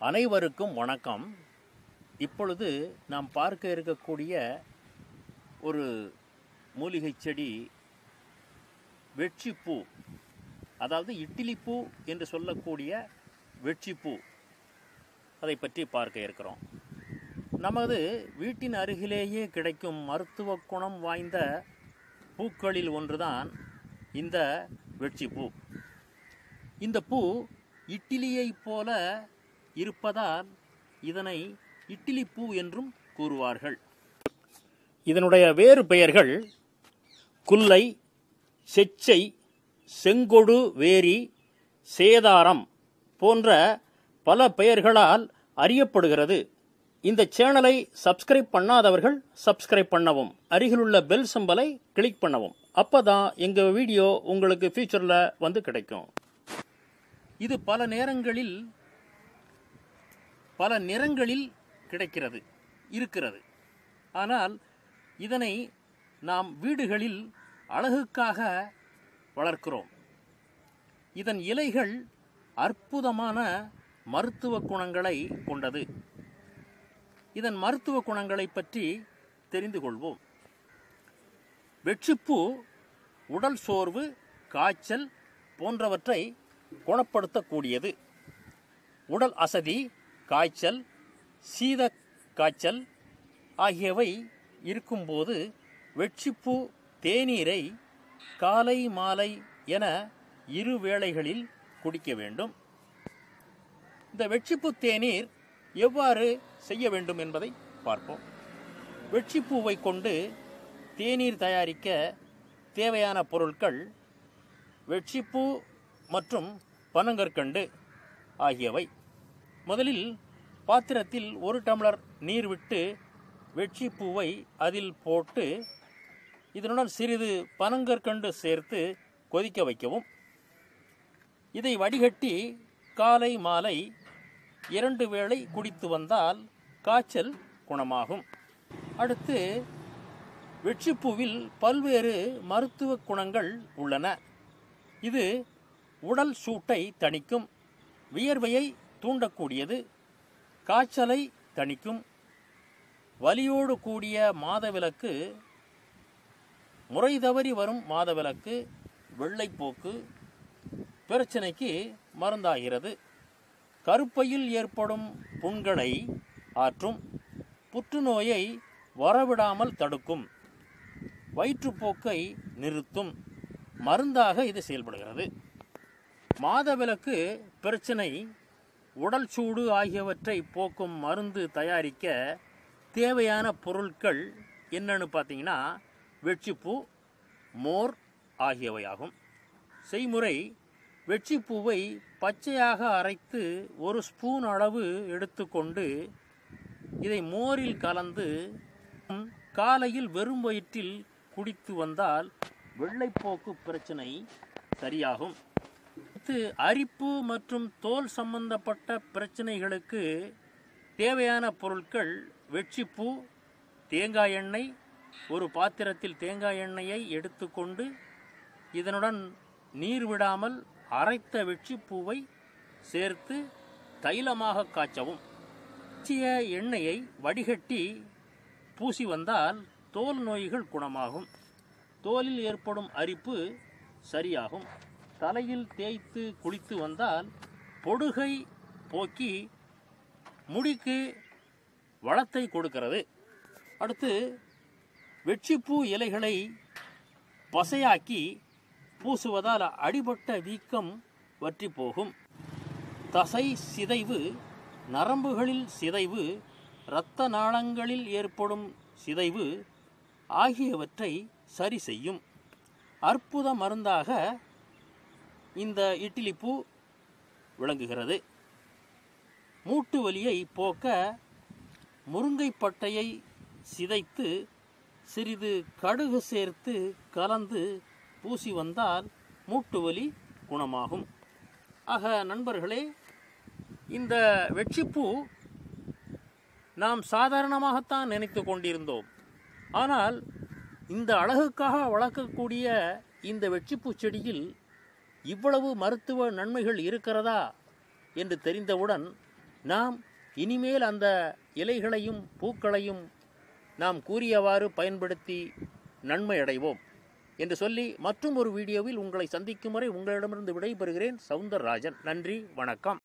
அனைவருக்கும் வணக்கம் இப்பொழுது நாம் பார்க்க இருக்கக்கூடிய ஒரு மூலிகை செடி வெட்சிப்பூ அதாவது இட்டிலிப்பூ என்று சொல்லக்கூடிய வெட்சிப்பூ அதை பற்றி பார்க்க இருக்கிறோம் நமது வீட்டின் அருகிலேயே கிடைக்கும் மருத்துவ குணம் வாய்ந்த பூக்களில் ஒன்றுதான் இந்த வெட்சிப்பூ இந்த பூ இட்டிலியைப் போல இருப்பதால் இதனை இட்டிலி பூ என்றும் கூறுவார்கள் இதனுடைய வேறு பெயர்கள் குல்லை செச்சை செங்கொடு வேரி சேதாரம் போன்ற பல பெயர்களால் அறியப்படுகிறது இந்த சேனலை சப்ஸ்கிரைப் பண்ணாதவர்கள் சப்ஸ்கிரைப் பண்ணவும் அருகிலுள்ள பெல் சிம்பலை கிளிக் பண்ணவும் அப்பதான் எங்க வீடியோ உங்களுக்கு ஃபியூச்சர்ல வந்து கிடைக்கும் இது பல நேரங்களில் பல நிறங்களில் கிடைக்கிறது இருக்கிறது ஆனால் இதனை நாம் வீடுகளில் அழகுக்காக வளர்க்கிறோம் இதன் இலைகள் அற்புதமான மருத்துவ குணங்களை கொண்டது இதன் மருத்துவ குணங்களை பற்றி தெரிந்து கொள்வோம் வெற்றிப்பூ உடல் சோர்வு காய்ச்சல் போன்றவற்றை குணப்படுத்தக்கூடியது உடல் அசதி காய்ச்சல் சீத காய்ச்சல் ஆகியவை இருக்கும்போது வெட்சிப்பூ தேநீரை காலை மாலை என இரு வேளைகளில் குடிக்க வேண்டும் இந்த வெட்சிப்பூ தேநீர் எவ்வாறு செய்ய வேண்டும் என்பதை பார்ப்போம் வெட்சிப்பூவை கொண்டு தேநீர் தயாரிக்க தேவையான பொருட்கள் வெட்சிப்பூ மற்றும் பனங்கற்கண்டு ஆகியவை முதலில் பாத்திரத்தில் ஒரு டம்ளர் நீர் விட்டு வெட்சிப்பூவை அதில் போட்டு இதனுடன் சிறிது பனங்கற்கண்டு சேர்த்து கொதிக்க வைக்கவும் இதை வடிகட்டி காலை மாலை இரண்டு வேளை குடித்து வந்தால் காய்ச்சல் குணமாகும் அடுத்து வெட்சிப்பூவில் பல்வேறு மருத்துவ குணங்கள் உள்ளன இது உடல் சூட்டை தணிக்கும் வியர்வையை தூண்டக்கூடியது காய்ச்சலை தணிக்கும் வலியோடு கூடிய மாதவிலக்கு முறை தவறி வரும் மாதவிலக்கு வெள்ளைப்போக்கு பிரச்சனைக்கு மருந்தாகிறது கருப்பையில் ஏற்படும் புண்களை ஆற்றும் புற்றுநோயை வரவிடாமல் தடுக்கும் வயிற்றுப்போக்கை நிறுத்தும் மருந்தாக இது செயல்படுகிறது மாதவிலக்கு பிரச்சனை உடல் சூடு ஆகியவற்றை போக்கும் மருந்து தயாரிக்க தேவையான பொருட்கள் என்னன்னு பார்த்தீங்கன்னா வெட்சிப்பூ மோர் ஆகியவையாகும் செய்முறை வெட்சிப்பூவை பச்சையாக அரைத்து ஒரு ஸ்பூன் அளவு எடுத்துக்கொண்டு இதை மோரில் கலந்து காலையில் வெறும் வயிற்றில் குடித்து வந்தால் வெள்ளைப்போக்கு பிரச்சனை சரியாகும் அடுத்து அரிப்பு மற்றும் தோல் சம்பந்தப்பட்ட பிரச்சனைகளுக்கு தேவையான பொருட்கள் வெட்சிப்பூ தேங்காய் எண்ணெய் ஒரு பாத்திரத்தில் தேங்காய் எண்ணெயை எடுத்துக்கொண்டு இதனுடன் நீர் விடாமல் அரைத்த வெட்சிப்பூவை சேர்த்து தைலமாக காய்ச்சவும் காய்ச்சிய எண்ணெயை வடிகட்டி பூசி வந்தால் தோல் நோய்கள் குணமாகும் தோலில் ஏற்படும் அரிப்பு சரியாகும் தலையில் தேய்த்து குளித்து வந்தால் பொடுகை போக்கி முடிக்கு வளத்தை கொடுக்கிறது அடுத்து வெட்சிப்பூ இலைகளை பசையாக்கி பூசுவதால் அடிபட்ட வீக்கம் வற்றி போகும் தசை சிதைவு நரம்புகளில் சிதைவு இரத்த நாளங்களில் ஏற்படும் சிதைவு ஆகியவற்றை சரி செய்யும் அற்புத மருந்தாக இந்த இட்லிப்பூ விளங்குகிறது மூட்டு வலியை போக்க முருங்கைப்பட்டையை சிதைத்து சிறிது கடுகு சேர்த்து கலந்து பூசி வந்தால் மூட்டு வலி குணமாகும் ஆக நண்பர்களே இந்த வெட்சிப்பூ நாம் சாதாரணமாகத்தான் நினைத்து கொண்டிருந்தோம் ஆனால் இந்த அழகுக்காக வளர்க்கக்கூடிய இந்த வெட்சிப்பூ செடியில் இவ்வளவு மருத்துவ நன்மைகள் இருக்கிறதா என்று தெரிந்தவுடன் நாம் இனிமேல் அந்த இலைகளையும் பூக்களையும் நாம் கூறியவாறு பயன்படுத்தி நன்மை அடைவோம் என்று சொல்லி மற்றும் ஒரு வீடியோவில் உங்களை சந்திக்கும் வரை உங்களிடமிருந்து விடைபெறுகிறேன் சவுந்தரராஜன் நன்றி வணக்கம்